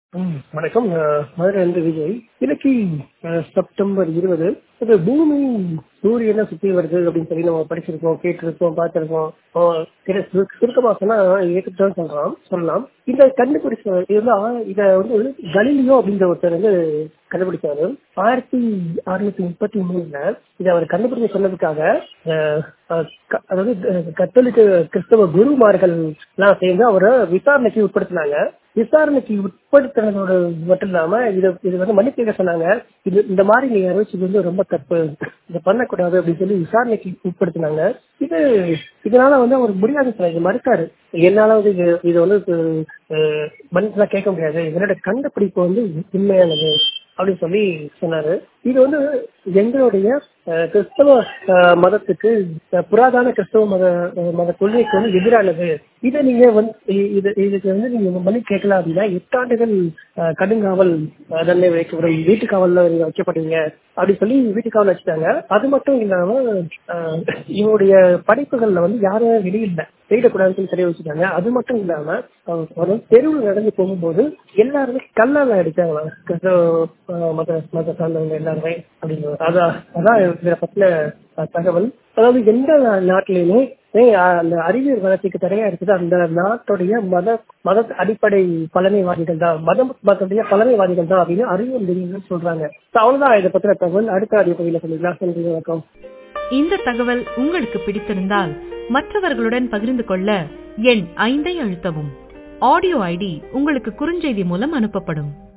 ம், வணக்கம் நான் மதுரையிலிருந்து விஜய் இன்னைக்கு அஹ், செப்டம்பர் இருபது இது பூமி சூரியனை சுத்தி வருது அப்படின்னு சொல்லி நம்ம படிச்சிருக்கோம் கேட்டிருக்கோம் பார்த்திருக்கோம் அஹ், சரி, சுரு- சுருக்கமா சொன்னா ஏற்றுதான் சொல்றோம் சொல்லலாம் இந்த கண்டுபிடிச்ச இதுதான் இத வந்து கலிலியோ அப்படின்ற ஒருத்தர் வந்து கண்டுபிடிச்சாரு ஆயிரத்தி அறுநூத்தி முப்பத்தி மூணுல இதை அவர் கண்டுபிடிக்க சொன்னதுக்காக அஹ், அஹ், க- அதாவது அஹ், கத்தோலிக்க கிறிஸ்தவ குருமார்கள் எல்லாம் சேர்ந்து அவரை விசாரணைக்கு உட்படுத்தினாங்க விசாரணைக்கு உட்படுத்தினதோட மட்டும் இல்லாம இது இது வந்து மன்னிப்பு கேட்க சொன்னாங்க இது இந்த மாதிரி நீங்க அறிவிச்சது வந்து ரொம்ப தப்பு இதை பண்ணக்கூடாது அப்படின்னு சொல்லி விசாரணைக்கு உட்படுத்தினாங்க இது இதனால வந்து அவர் முடியாது சார் இது மறுத்தாரு என்னால வந்து இது இது வந்து அஹ், மன்னிப்புலாம் கேட்க முடியாது என்னோட கண்டுபிடிப்பு வந்து உண்மையானது அப்படின்னு சொல்லி சொன்னாரு இது வந்து எங்களுடைய அஹ், கிறிஸ்தவ அஹ், மதத்துக்கு அஹ், புராதன கிறிஸ்தவ மத அஹ், மத கொள்கைக்கு வந்து எதிரானது இதை நீங்க வந்து இ- இது இதுக்கு வந்து நீங்க மணி கேட்கல அப்படின்னா எட்டாண்டுகள் அஹ், கடுங்காவல் அஹ், தண்டனை வைக்கப்படும் வீட்டு காவல்ல நீங்க வைக்கப்படுவீங்க அப்படின்னு சொல்லி வீட்டு காவல் வச்சுட்டாங்க அது மட்டும் இல்லாம அஹ், இவருடைய படைப்புகள்ல வந்து யாரும் வெளியில்ல வெளியிடக்கூடாதுன்னு சொல்லி தெரிய வச்சுட்டாங்க அது மட்டும் இல்லாம அஹ், ஒரு தெருவில் நடந்து போகும்போது எல்லாருமே கல்லால அடிச்சாங்க கிறிஸ்தவ அஹ், மத மத சார்ந்தவங்க எல்லாருமே அப்படின்னு அதான் அதான் இதை பத்தின அஹ், தகவல் அதாவது எந்த நாட்டிலையுமே ஏன் அந்த அறிவியல் வளர்ச்சிக்கு தடையா இருக்குது அந்த நாட்டுடைய மத மத அடிப்படை பழமைவாதிகள் தான் மதம் மதத்துடைய பழமைவாதிகள் தான் அப்படின்னு அறிவியல் நெறிகள் சொல்றாங்க So, அவ்வளவுதான் இதை பத்தின தகவல் அடுத்த அறிவு பகுதியில் சொல்லிக்கலாம் நன்றி வணக்கம் இந்த தகவல் உங்களுக்கு பிடித்திருந்தால் மற்றவர்களுடன் பகிர்ந்து கொள்ள எண் ஐந்தை அழுத்தவும் ஆடியோ ஐடி உங்களுக்கு குறுஞ்செய்தி மூலம் அனுப்பப்படும்